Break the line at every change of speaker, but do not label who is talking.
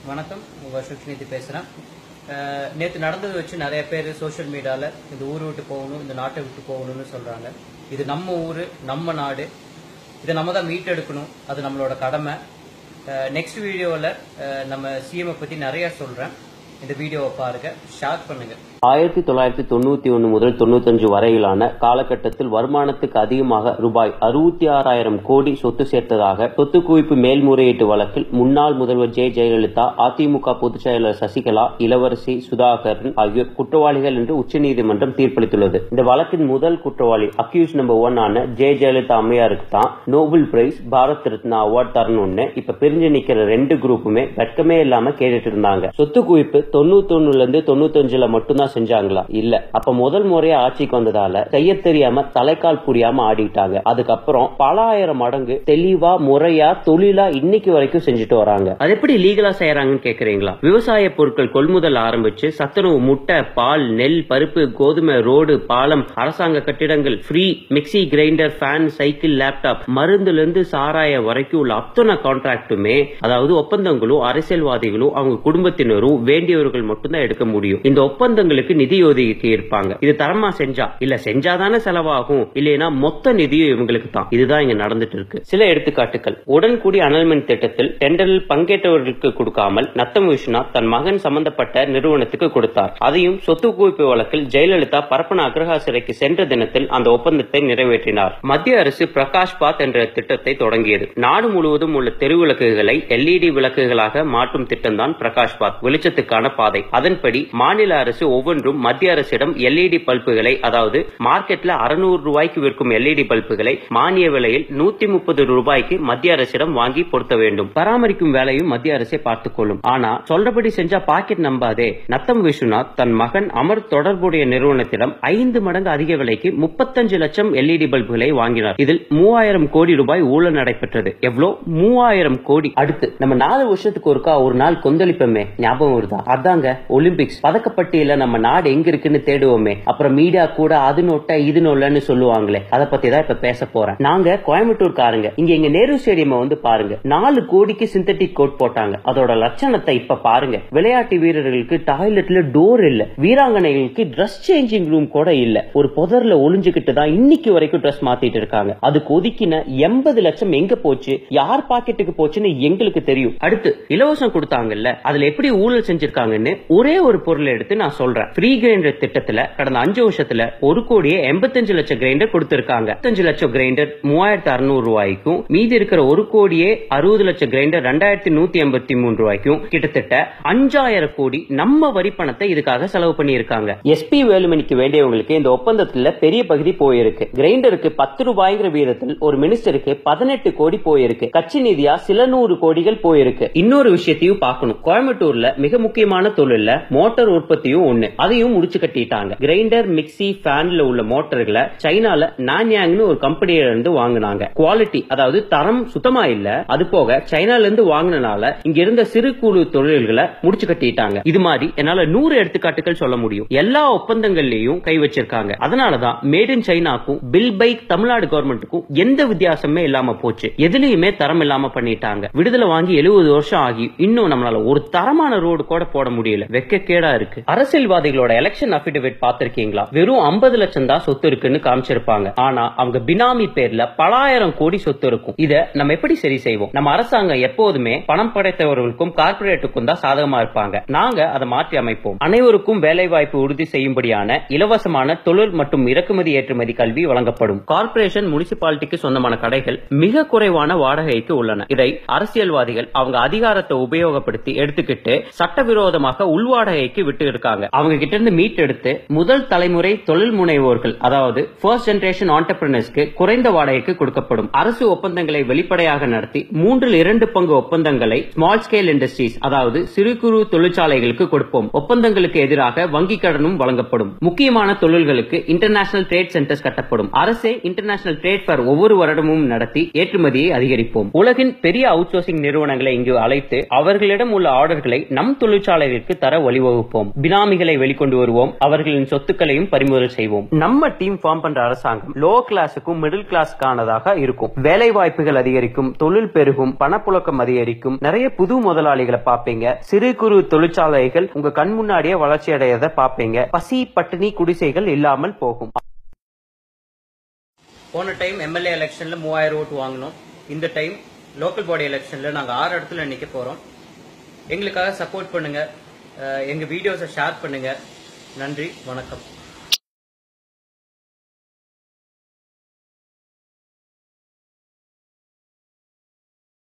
வணக்கம் உங்கள் சுஷ்மிதி பேசுகிறேன் நேற்று நடந்ததை வச்சு நிறைய பேர் சோஷியல் மீடியாவில் இந்த ஊர் விட்டு போகணும் இந்த நாட்டை விட்டு போகணும்னு சொல்கிறாங்க இது நம்ம ஊர் நம்ம நாடு இதை நம்ம தான் மீட்டெடுக்கணும் அது நம்மளோட கடமை நெக்ஸ்ட் வீடியோவில் நம்ம சிஎம்ஐ பற்றி நிறையா சொல்கிறேன் இந்த வீடியோவை பாருங்கள் ஷேர் பண்ணுங்கள்
ஆயிரத்தி தொள்ளாயிரத்தி தொண்ணூத்தி ஒன்னு முதல் தொண்ணூத்தஞ்சு வரையிலான காலகட்டத்தில் வருமானத்துக்கு அதிகமாக ரூபாய் அறுபத்தி ஆறாயிரம் கோடி சொத்து சேர்த்ததாக சொத்து குவிப்பு மேல்முறையீட்டு வழக்கில் முன்னாள் முதல்வர் ஜெ ஜெயலலிதா அதிமுக பொதுச் செயலர் சசிகலா இளவரசி சுதாகரன் ஆகியோர் குற்றவாளிகள் என்று உச்சநீதிமன்றம் தீர்ப்பளித்துள்ளது இந்த வழக்கின் முதல் குற்றவாளி அக்யூஸ் நம்பர் ஒன் ஆன ஜெ ஜெயலலிதா அம்மையாருக்கு தான் Nobel prize Bharat Ratna award தரணும்னு இப்ப பிரிஞ்சு நிக்கிற ரெண்டு குரூப்புமே வெட்கமே இல்லாம கேட்டுட்டு இருந்தாங்க சொத்து குவிப்பு தொண்ணூத்தொன்னுல இருந்து தொண்ணூத்தஞ்சுல மட்டும்தான் செஞ்சாங்களா இல்ல அப்ப முதல் முறையா ஆட்சிக்கு வந்ததால செய்ய தெரியாம தலைக்கால் புரியாம ஆடிட்டாங்க அதுக்கப்புறம் பல ஆயிரம் மடங்கு தெளிவா முறையா தொழிலா இன்னைக்கு வரைக்கும் செஞ்சுட்டு வராங்க அது எப்படி லீகலா செய்யறாங்கன்னு கேக்குறீங்களா விவசாய பொருட்கள் கொள்முதல் ஆரம்பிச்சு சத்துணவு முட்டை பால் நெல் பருப்பு கோதுமை ரோடு பாலம் அரசாங்க கட்டிடங்கள் free mixie grinder fan cycle laptop மருந்துல இருந்து சாராய வரைக்கும் உள்ள அத்தனை கான்ட்ராக்டுமே அதாவது ஒப்பந்தங்களும் அரசியல்வாதிகளும் அவங்க குடும்பத்தினரும் வேண்டியவர்கள் மட்டும்தான் எடுக்க முடியும் இந்த ஒப்பந்தங்களுக்கு நிதி ஒதுக்கி இருப்பாங்க இது தரமா செஞ்சா இல்ல செஞ்சாதானே செலவாகும் இல்லைன்னா மொத்த நிதியும் இவங்களுக்கு தான் இதுதான் இங்க நடந்துட்டு இருக்கு சில எடுத்துக்காட்டுகள் உடன்கூடி அனல்மெண்ட் திட்டத்தில் டெண்டரில் பங்கேற்றவர்களுக்கு கொடுக்காமல் நத்தம் விஸ்வநாத் தன் மகன் சம்பந்தப்பட்ட நிறுவனத்துக்கு கொடுத்தார் அதையும் சொத்து குவிப்பு வழக்கில் ஜெயலலிதா பரப்பன அக்ரஹா சிறைக்கு சென்ற தினத்தில் அந்த ஒப்பந்தத்தை நிறைவேற்றினார் மத்திய அரசு பிரகாஷ் பாத் என்ற திட்டத்தை தொடங்கியது நாடு முழுவதும் உள்ள தெரு விளக்குகளை எல்இடி விளக்குகளாக மாற்றும் திட்டம்தான் பிரகாஷ் பாத் வெளிச்சத்துக்கான பாதை அதன்படி மாநில அரசு ஒவ்வொன்றும் மத்திய அரசிடம் எல்இடி பல்புகளை அதாவது மார்க்கெட்ல அறுநூறு ரூபாய்க்கு விற்கும் எல்இடி பல்புகளை மானிய விலையில் நூத்தி முப்பது ரூபாய்க்கு மத்திய அரசிடம் வாங்கி பொருத்த வேண்டும் பராமரிக்கும் வேலையும் மத்திய அரசே பார்த்துக் கொள்ளும் ஆனா சொல்றபடி செஞ்சா பாக்கெட் நம்பாதே நத்தம் விஸ்வநாத் தன் மகன் அமர் தொடர்புடைய நிறுவனத்திடம் ஐந்து மடங்கு அதிக விலைக்கு முப்பத்தஞ்சு லட்சம் எல்இடி பல்புகளை வாங்கினார் இதில் மூவாயிரம் கோடி ரூபாய் ஊழல் நடைபெற்றது எவ்வளோ மூவாயிரம் கோடி அடுத்து நம்ம நாலு வருஷத்துக்கு ஒருக்கா ஒரு நாள் கொந்தளிப்போமே ஞாபகம் வருதா அதாங்க ஒலிம்பிக்ஸ் பதக்கப்பட்டியல நம்ம நாடு எங்க இருக்குன்னு தேடுவோமே அப்புறம் மீடியா கூட அது நோட்ட இது நோல்லன்னு சொல்லுவாங்களே அதை பத்தி தான் இப்ப பேச போறேன் நாங்க கோயம்புத்தூர் காரங்க இங்க எங்க நேரு ஸ்டேடியம் வந்து பாருங்க நாலு கோடிக்கு சிந்தட்டிக் கோட் போட்டாங்க அதோட லட்சணத்தை இப்ப பாருங்க விளையாட்டு வீரர்களுக்கு டாய்லெட்ல டோர் இல்ல வீராங்கனைகளுக்கு ட்ரெஸ் சேஞ்சிங் ரூம் கூட இல்ல ஒரு புதர்ல ஒளிஞ்சுக்கிட்டு தான் இன்னைக்கு வரைக்கும் ட்ரெஸ் மாத்திட்டு இருக்காங்க அதுக்கு ஒதுக்கின எண்பது லட்சம் எங்க போச்சு யார் பாக்கெட்டுக்கு போச்சுன்னு எங்களுக்கு தெரியும் அடுத்து இலவசம் கொடுத்தாங்கல்ல அதுல எப்படி ஊழல் செஞ்சிருக்காங்கன்னு ஒரே ஒரு பொருளை எடுத்து நான் சொல்றேன் ஃப்ரீ கிரைண்டர் திட்டத்துல கடந்த அஞ்சு வருஷத்துல ஒரு கோடியே எண்பத்தஞ்சு லட்சம் கிரைண்டர் கொடுத்திருக்காங்க எண்பத்தஞ்சு லட்சம் கிரைண்டர் மூவாயிரத்தி அறுநூறு ரூபாய்க்கும் மீதி இருக்கிற ஒரு கோடியே அறுபது லட்சம் கிரைண்டர் ரெண்டாயிரத்தி நூத்தி எண்பத்தி மூணு ரூபாய்க்கும் கிட்டத்தட்ட அஞ்சாயிரம் கோடி நம்ம வரி பணத்தை இதுக்காக செலவு பண்ணியிருக்காங்க எஸ்பி வேலுமணிக்கு வேண்டியவங்களுக்கு இந்த ஒப்பந்தத்துல பெரிய பகுதி போயிருக்கு கிரைண்டருக்கு பத்து ரூபாய்ங்கிற வீதத்தில் ஒரு மினிஸ்டருக்கு பதினெட்டு கோடி போயிருக்கு கட்சி நிதியா சில நூறு கோடிகள் போயிருக்கு இன்னொரு விஷயத்தையும் பார்க்கணும் கோயம்புத்தூர்ல மிக முக்கியமான தொழில்ல மோட்டார் உற்பத்தியும் ஒண்ணு அதையும் முடிச்சு கட்டிட்டாங்க கிரைண்டர் மிக்சி ஃபேன்ல உள்ள மோட்டார்களை சைனால நான்யாங்னு ஒரு கம்பெனியில இருந்து வாங்குனாங்க குவாலிட்டி அதாவது தரம் சுத்தமா இல்ல அது போக சைனால இருந்து வாங்கினால இங்க இருந்த சிறு குறு தொழில்களை முடிச்சு கட்டிட்டாங்க இது மாதிரி என்னால நூறு எடுத்துக்காட்டுகள் சொல்ல முடியும் எல்லா ஒப்பந்தங்கள்லயும் கை வச்சிருக்காங்க அதனாலதான் மேட் இன் சைனாக்கும் பில் பைக் தமிழ்நாடு கவர்மெண்ட்டுக்கும் எந்த வித்தியாசமே இல்லாம போச்சு எதுலயுமே தரம் இல்லாம பண்ணிட்டாங்க விடுதலை வாங்கி எழுபது வருஷம் ஆகி இன்னும் நம்மளால ஒரு தரமான ரோடு கூட போட முடியல வெக்கக்கேடா இருக்கு அரசியல்வாதிகளோட எலெக்ஷன் அபிடவிட் பாத்திருக்கீங்களா வெறும் ஐம்பது லட்சம் தான் சொத்து இருக்குன்னு காமிச்சிருப்பாங்க ஆனா அவங்க பினாமி பேர்ல பலாயிரம் கோடி சொத்து இருக்கும் இத நம்ம எப்படி சரி செய்வோம் நம்ம அரசாங்கம் எப்போதுமே பணம் படைத்தவர்களுக்கும் கார்பரேட்டுக்கும் தான் சாதகமா இருப்பாங்க நாங்க அதை மாற்றி அமைப்போம் அனைவருக்கும் வேலை வாய்ப்பு உறுதி செய்யும்படியான இலவசமான தொழில் மற்றும் இறக்குமதி ஏற்றுமதி கல்வி வழங்கப்படும் கார்பரேஷன் முனிசிபாலிட்டிக்கு சொந்தமான கடைகள் மிக குறைவான வாடகைக்கு உள்ளன இதை அரசியல்வாதிகள் அவங்க அதிகாரத்தை உபயோகப்படுத்தி எடுத்துக்கிட்டு சட்டவிரோதமாக உள்வாடகைக்கு விட்டு இருக்காங்க அவங்க கிட்ட இருந்து மீட் எடுத்து முதல் தலைமுறை தொழில் முனைவோர்கள் அதாவது ஃபர்ஸ்ட் ஜெனரேஷன் ஆண்டர்பிரினர்ஸ்க்கு குறைந்த வாடகைக்கு கொடுக்கப்படும் அரசு ஒப்பந்தங்களை வெளிப்படையாக நடத்தி மூன்றில் இரண்டு பங்கு ஒப்பந்தங்களை ஸ்மால் ஸ்கேல் இண்டஸ்ட்ரீஸ் அதாவது சிறு குறு தொழிற்சாலைகளுக்கு கொடுப்போம் ஒப்பந்தங்களுக்கு எதிராக வங்கி கடனும் வழங்கப்படும் முக்கியமான தொழில்களுக்கு இன்டர்நேஷனல் ட்ரேட் சென்டர்ஸ் கட்டப்படும் அரசே இன்டர்நேஷனல் ட்ரேட் ஃபேர் ஒவ்வொரு வருடமும் நடத்தி ஏற்றுமதியை அதிகரிப்போம் உலகின் பெரிய அவுட் சோர்சிங் நிறுவனங்களை இங்கு அழைத்து அவர்களிடம் உள்ள ஆர்டர்களை நம் தொழிற்சாலைகளுக்கு தர வழிவகுப்போம் பினாமிகளை வெளிக்கொண்டு வருவோம் அவர்களின் சொத்துக்களையும் பறிமுதல் செய்வோம் நம்ம டீம் ஃபார்ம் பண்ற அரசாங்கம் லோ கிளாஸுக்கும் மிடில் கிளாஸ்க்கானதாக இருக்கும் வேலை வாய்ப்புகள் அதிகரிக்கும் தொழில் பெருகும் பணப்புழக்கம் அதிகரிக்கும் நிறைய புது முதலாளிகளை பார்ப்பீங்க சிறு குறு தொழிற்சாலைகள் உங்க கண் முன்னாடியே வளர்ச்சி அடையதை பார்ப்பீங்க பசி பட்டினி குடிசைகள் இல்லாமல் போகும்
போன டைம் எம்எல்ஏ எலெக்ஷன்ல மூவாயிரம் ஓட்டு வாங்கினோம் இந்த டைம் லோக்கல் பாடி எலெக்ஷன்ல நாங்க ஆறு இடத்துல நிக்க போறோம் எங்களுக்காக சப்போர்ட் பண்ணுங்க அஹ் எங்க வீடியோஸை ஷேர் பண்ணுங்க நன்றி வணக்கம்